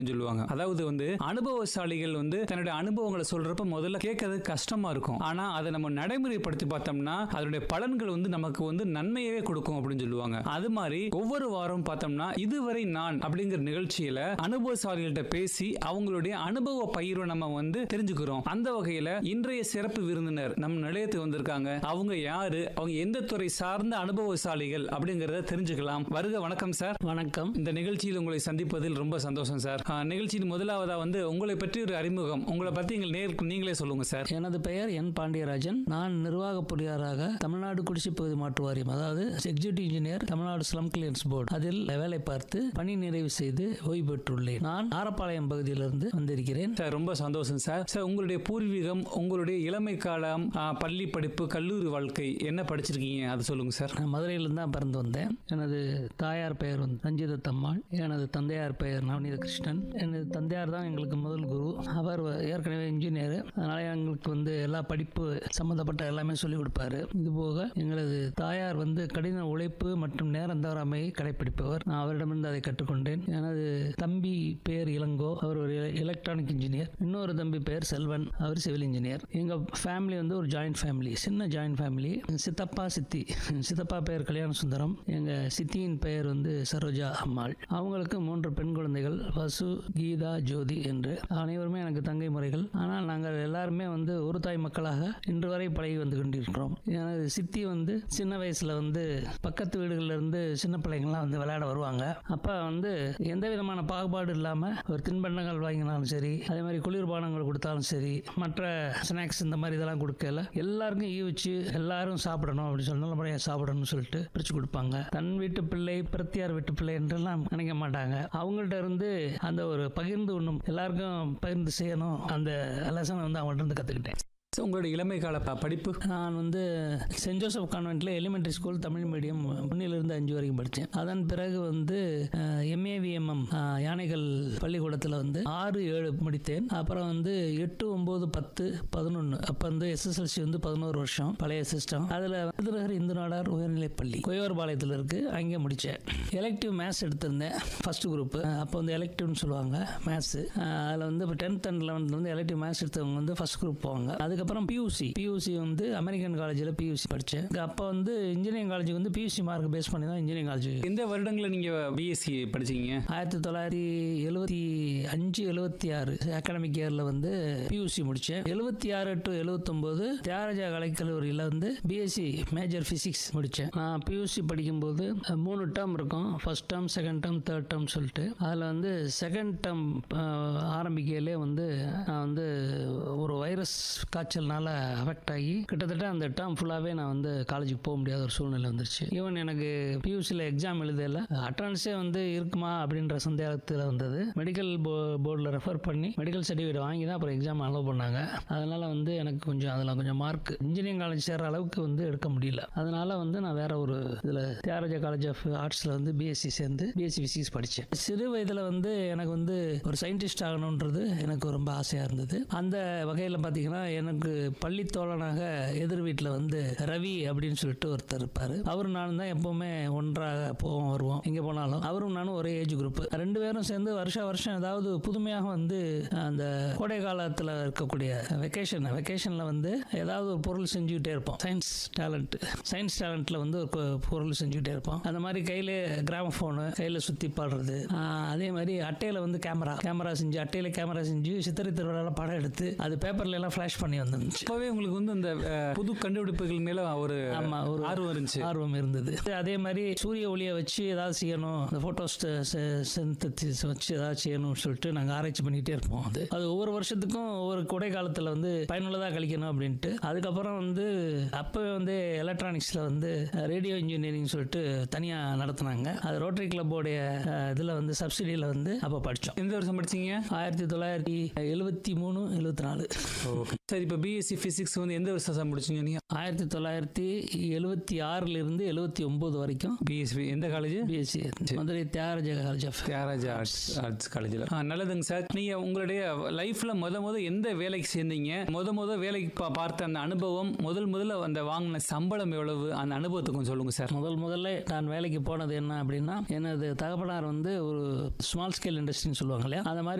சொல்லுவாங்க அதாவது வந்து அனுபவசாலிகள் வந்து தன்னுடைய அனுபவங்களை சொல்றப்ப முதல்ல கேட்கறது கஷ்டமா இருக்கும் ஆனா அதை நம்ம நடைமுறைப்படுத்தி பார்த்தோம்னா அதனுடைய பலன்கள் வந்து நமக்கு வந்து நன்மையவே கொடுக்கும் அப்படின்னு சொல்லுவாங்க அது மாதிரி ஒவ்வொரு வாரம் பார்த்தோம்னா இதுவரை நான் அப்படிங்கிற நிகழ்ச்சியில அனுபவசாலிகள்கிட்ட பேசி அவங்களுடைய அனுபவ பயிரை நம்ம வந்து தெரிஞ்சுக்கிறோம் அந்த வகையில இன்றைய சிறப்பு விருந்தினர் நம்ம நிலையத்துக்கு வந்திருக்காங்க அவங்க யாரு அவங்க எந்த துறை சார்ந்த அனுபவசாலிகள் அப்படிங்கறத தெரிஞ்சுக்கலாம் வருக வணக்கம் சார் வணக்கம் இந்த நிகழ்ச்சியில் உங்களை சந்திப்பதில் ரொம்ப சந்தோஷம் சார் ஆ, நிகழ்ச்சியின் முதலாவதா வந்து உங்களை பற்றி ஒரு அறிமுகம் உங்களை பத்தி எங்கள் நேருக்கு நீங்களே சொல்லுங்க சார் எனது பெயர் என் பாண்டியராஜன் நான் நிர்வாக பொறியாளராக தமிழ்நாடு குடிசைப்பகுதி மாற்று வாரியம் அதாவது executive engineer Tamil Nadu slum clearance board அதில் வேலை பார்த்து பணி நிறைவு செய்து ஓய்வு பெற்றுள்ளேன் நான் ஆரப்பாளையம் பகுதியிலிருந்து வந்திருக்கிறேன் சார் ரொம்ப சந்தோஷம் சார் சார் உங்களுடைய பூர்வீகம் உங்களுடைய இளமை காலம் ஆ, பள்ளி படிப்பு கல்லூரி வாழ்க்கை என்ன படிச்சிருக்கீங்க அதை சொல்லுங்க சார் நான் மதுரையிலிருந்து தான் பிறந்து வந்தேன் எனது தாயார் பெயர் வந்து ரஞ்சித தம்மாள் எனது தந்தையார் பெயர் நவநீத கிருஷ்ணன் எனது தந்தையார் தான் எங்களுக்கு முதல் குரு அவர் ஏற்கனவே இன்ஜினியர் அதனால எங்களுக்கு வந்து எல்லா படிப்பு சம்மந்தப்பட்ட எல்லாமே சொல்லிக் கொடுப்பாரு இது போக எங்களது தாயார் வந்து கடின உழைப்பு மற்றும் நேரம் தவறாமையை கடைபிடிப்பவர் நான் அவரிடமிருந்து அதை கற்றுக்கொண்டேன் எனது தம்பி பெயர் இளங்கோ அவர் ஒரு எலக்ட்ரானிக் இன்ஜினியர் இன்னொரு தம்பி பெயர் செல்வன் அவர் சிவில் இன்ஜினியர் எங்க ஃபேமிலி வந்து ஒரு ஜாயிண்ட் ஃபேமிலி சின்ன ஜாயிண்ட் ஃபேமிலி சித்தப்பா சித்தி சித்தப்பா பெயர் கல்யாண சுந்தரம் எங்க சித்தியின் பெயர் வந்து சரோஜா அம்மாள் அவங்களுக்கு மூன்று பெண் குழந்தைகள் வசு கீதா ஜோதி என்று அனைவருமே எனக்கு தங்கை முறைகள் ஆனால் நாங்கள் எல்லாருமே வந்து ஒரு தாய் மக்களாக இன்று வரை பழகி வந்து கொண்டிருக்கிறோம் எனது சித்தி வந்து சின்ன வயசுல வந்து பக்கத்து வீடுகள்ல இருந்து சின்ன பிள்ளைங்கள்லாம் வந்து விளையாட வருவாங்க அப்ப வந்து எந்த விதமான பாகுபாடு இல்லாம ஒரு தின்பண்டங்கள் வாங்கினாலும் சரி அதே மாதிரி குளிர்பானங்கள் கொடுத்தாலும் சரி மற்ற ஸ்நாக்ஸ் இந்த மாதிரி இதெல்லாம் கொடுக்கல எல்லாருக்கும் ஈ வச்சு எல்லாரும் சாப்பிடணும் அப்படின்னு சொல்லி நல்ல முறையாக சாப்பிடணும்னு சொல்லிட்டு பிரிச்சு கொடுப்பாங்க தன் வீட்டு பிள்ளை பிரத்தியார் வீட்டு பிள்ளை என்றெல்லாம் நினைக்க மாட்டாங்க அவங்கள்ட்ட இருந்து அந்த ஒரு பகிர்ந்து உண்ணும் எல்லாருக்கும் பகிர்ந்து செய்யணும் அந்த லெசனை வந்து அவங்கள்ட்ட இருந்து கற்றுக்கிட்டேன் சார், உங்களுடைய இளமை கால ப- படிப்பு நான் வந்து சென்ட் ஜோசப் கான்வென்ட்டில் எலிமெண்ட்ரி ஸ்கூல் தமிழ் மீடியம் ஒன்றிலிருந்து அஞ்சு வரைக்கும் படித்தேன் அதன் பிறகு வந்து எம்ஏவிஎம்எம் யானைகள் பள்ளிக்கூடத்தில் வந்து ஆறு ஏழு முடித்தேன் அப்புறம் வந்து எட்டு ஒம்பது பத்து பதினொன்று அப்போ வந்து எஸ்எஸ்எல்சி வந்து பதினோரு வருஷம் பழைய சிஸ்டம் அதில் விருதுநகர் இந்து நாடார் உயர்நிலைப் பள்ளி கோயவர்பாளையத்தில் இருக்குது அங்கே முடித்தேன் எலெக்டிவ் மேத்ஸ் எடுத்திருந்தேன் ஃபர்ஸ்ட் குரூப் அப்போ வந்து எலெக்டிவ்னு சொல்லுவாங்க மேத்ஸு அதில் வந்து இப்போ டென்த் அண்ட் லெவன்த் வந்து எலெக்டிவ் மேத்ஸ் எடுத்தவங்க வந்து ஃபர்ஸ்ட் குரூப் போவாங்க அதுக்கப்புறம் பியூசி பியூசி வந்து அமெரிக்கன் காலேஜில் பியூசி படித்தேன் அப்போ வந்து இன்ஜினியரிங் காலேஜ் வந்து பியூசி மார்க் பேஸ் பண்ணி தான் இன்ஜினியரிங் காலேஜ் எந்த வருடங்களில் நீங்க பிஎஸ்சி படிச்சீங்க ஆயிரத்தி தொள்ளாயிரத்தி எழுபத்தி அஞ்சு எழுபத்தி ஆறு அகாடமிக் இயரில் வந்து பியூசி முடித்தேன் எழுபத்தி ஆறு டு எழுபத்தொம்போது தியாகராஜா கலைக்கல்லூரியில் வந்து பிஎஸ்சி மேஜர் ஃபிசிக்ஸ் முடித்தேன் நான் பியூசி படிக்கும்போது அஹ், மூணு டேர்ம் இருக்கும் first term second term third term சொல்லிட்டு அதில் வந்து செகண்ட் டேர்ம் ஆரம்பிக்கையிலே வந்து நான் வந்து ஒரு வைரஸ் காய்ச்சல்னால அஃபெக்ட் ஆகி கிட்டத்தட்ட அந்த டேர்ம் ஃபுல்லாகவே நான் வந்து காலேஜுக்கு போக முடியாத ஒரு சூழ்நிலை வந்துருச்சு ஈவன் எனக்கு பியூசியில் எக்ஸாம் எழுதல அட்டனன்ஸே வந்து இருக்குமா அப்படின்ற சந்தேகத்தில் வந்தது மெடிக்கல் போ போர்டில் ரெஃபர் பண்ணி மெடிக்கல் சர்டிஃபிகேட் வாங்கி தான் அப்புறம் எக்ஸாம் அலோவ் பண்ணாங்க அதனால் வந்து எனக்கு கொஞ்சம் அதில் கொஞ்சம் மார்க் இன்ஜினியரிங் காலேஜ் சேர்ற அளவுக்கு வந்து எடுக்க முடியல அதனால வந்து நான் வேற ஒரு இதில் தியாகராஜா காலேஜ் ஆஃப் ஆர்ட்ஸில் வந்து பிஎஸ்சி சேர்ந்து பிஎஸ்சி ஃபிசிக்ஸ் படித்தேன் சிறு வயதில் வந்து எனக்கு வந்து ஒரு சயின்டிஸ்ட் ஆகணுன்றது எனக்கு ரொம்ப ஆசையாக இருந்தது அந்த வகையில் பார்த்தீங்கன்னா எனக்கு பள்ளி தோழனாக எதிர் வீட்டில் வந்து ரவி அப்படின்னு சொல்லிட்டு ஒருத்தர் இருப்பார் அவரும் நானும் தான் எப்போவுமே ஒன்றாக போவோம் வருவோம் எங்கே போனாலும் அவரும் நானும் ஒரே ஏஜ் குரூப் ரெண்டு பேரும் சேர்ந்து வருஷம் வருஷம் ஏதாவது புதுமையாக வந்து அந்த கோடை காலத்தில் இருக்கக்கூடிய வெக்கேஷன் வெக்கேஷனில் வந்து ஏதாவது ஒரு பொருள் செஞ்சுக்கிட்டே இருப்போம் சயின்ஸ் டேலண்ட் சயின்ஸ் டேலண்ட்டில் வந்து ஒரு பொ- பொருள் செஞ்சுக்கிட்டே இருப்போம் அந்த மாதிரி கையில் கிராமஃபோனு கையில் சுற்றி பாடுறது ஆஹ் அதே மாதிரி அட்டையில் வந்து கேமரா கேமரா செஞ்சு அட்டையில் கேமரா செஞ்சு சித்திரை திருவிழாவில் படம் எடுத்து அது பேப்பர்ல எல்லாம் ஃப்ளாஷ் பண்ணி வந்துருந்துச்சு அப்பவே உங்களுக்கு வந்து இந்த அஹ், புது கண்டுபிடிப்புகள் மேல ஒரு ஆமா ஒரு ஆர்வம் இருந்துச்சு ஆர்வம் இருந்தது அதே மாதிரி சூரிய ஒளியை வச்சு ஏதாவது செய்யணும் இந்த போட்டோஸ் சிந்தசிஸ் வச்சு ஏதாவது செய்யணும்னு சொல்லிட்டு நாங்கள் ஆராய்ச்சி பண்ணிக்கிட்டே இருப்போம் அது அது ஒவ்வொரு வருஷத்துக்கும் ஒவ்வொரு கொடை காலத்தில் வந்து பயனுள்ளதாக கழிக்கணும் அப்படின்ட்டு அதுக்கப்புறம் வந்து அப்போவே வந்து எலக்ட்ரானிக்ஸில் வந்து ரேடியோ இன்ஜினியரிங் சொல்லிட்டு தனியாக நடத்துனாங்க அது ரோட்டரி கிளப்போடைய இதில் வந்து சப்சிடியில் வந்து அப்போ படித்தோம் எந்த வருஷம் படிச்சீங்க ஆயிரத்தி தொள்ளாயிரத்தி எழுபத்தி மூணு எழுபத்தி நாலு ஓகே சார் இப்போ பிஎஸ்சி பிசிக்ஸ் வந்து எந்த வருஷம் சார் முடிச்சீங்க நீங்க ஆயிரத்தி தொள்ளாயிரத்தி எழுபத்தி ஆறுல இருந்து எழுபத்தி ஒன்பது வரைக்கும் பிஎஸ்சி எந்த college BSc Madurai Thiagaraja college of Thiagaraja arts arts காலேஜில் நல்லதுங்க சார் நீங்க உங்களுடைய லைஃப்ல முத முத எந்த வேலைக்கு சேர்ந்தீங்க முத முத வேலைக்கு பா- பார்த்த அந்த அனுபவம் முதல் முதல்ல அந்த வாங்கின சம்பளம் எவ்வளவு அந்த அனுபவத்தை கொஞ்சம் சொல்லுங்க சார் முதல் முதல்ல நான் வேலைக்கு போனது என்ன அப்படின்னா எனது தகப்பனார் வந்து ஒரு ஸ்மால் ஸ்கேல் இண்டஸ்ட்ரின்னு சொல்லுவாங்க இல்லையா அந்த மாதிரி